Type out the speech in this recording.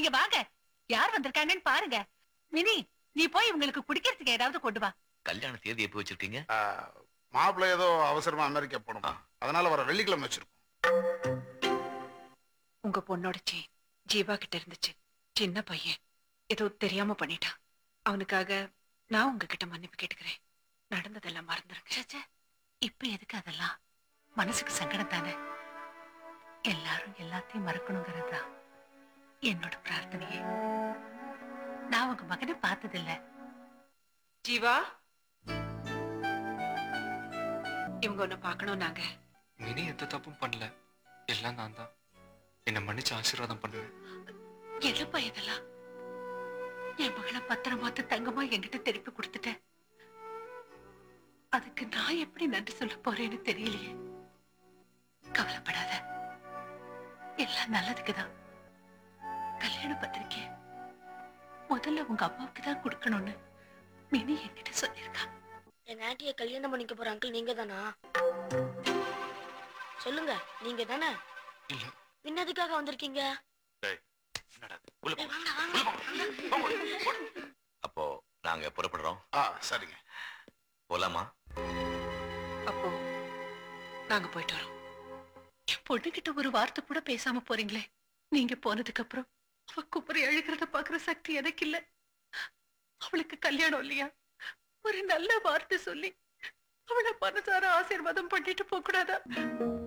நீங்க வாங்க யார் வந்திருக்காங்கன்னு பாருங்க மினி நீ போய் இவங்களுக்கு குடிக்கிறதுக்கு ஏதாவது கொண்டு வா கல்யாண தேதி எப்போ வச்சிருக்கீங்க மாப்பிள்ளை ஏதோ அவசரமா அமெரிக்கா போகணும் ஆ. அதனால வர வெள்ளிக்கிழமை வச்சிருக்கோம் உங்க பொண்ணோட செயின் ஜீவா கிட்ட இருந்துச்சு சின்ன பையன் ஏதோ தெரியாம பண்ணிட்டான் அவனுக்காக நான் உங்ககிட்ட மன்னிப்பு கேட்டுக்கிறேன் நடந்ததெல்லாம் மறந்துருங்க இப்ப எதுக்கு அதெல்லாம் மனசுக்கு சங்கடம் தானே எல்லாரும் எல்லாத்தையும் மறக்கணுங்கிறது தான் என்னோட பிரார்த்தனையே நான் உங்க மகனை பார்த்ததில்ல ஜீவா இவங்க ஒண்ணு பார்க்கணும் நாங்க மினி எந்த தப்பும் பண்ணல எல்லாம் நான் தான் என்னை மன்னிச்சு ஆசீர்வாதம் பண்ணுவேன் என்னப்பா இதெல்லாம் என் மகளை பத்திரமாத்து தங்கமா என்கிட்ட திருப்பி கொடுத்துட்டேன் அதுக்கு நான் எப்படி நன்றி சொல்ல போறேன்னு தெரியலையே கவலைப்படாத எல்லாம் நல்லதுக்குதான் கல்யாண பத்திரிக்கை முதல்ல உங்க அப்பாவுக்கு தான் கொடுக்கணும்னு மினி என்கிட்ட சொல்லியிருக்கா என் ஆண்டிய கல்யாணம் பண்ணிக்க போற அங்கிள் நீங்க தானா சொல்லுங்க நீங்க தானே இல்ல பின்னதுக்காக வந்திருக்கீங்க என்னடா இது? உள்ள ஏய், போ. வாங்க, வாங்க. அப்போ நாங்க புறப்படுறோம் ஆ சரிங்க போலாமா அப்போ நாங்க போயிட்டு வரோம் என் பொண்ணுகிட்ட ஒரு வார்த்தை கூட பேசாம போறீங்களே நீங்க போனதுக்கு அப்புறம் அவ குப்புறி அழுகிறத பாக்குற சக்தி எனக்கு இல்ல அவளுக்கு கல்யாணம் இல்லையா ஒரு நல்ல வார்த்தை சொல்லி அவளை மனசார ஆசீர்வாதம் பண்ணிட்டு போக கூடாதா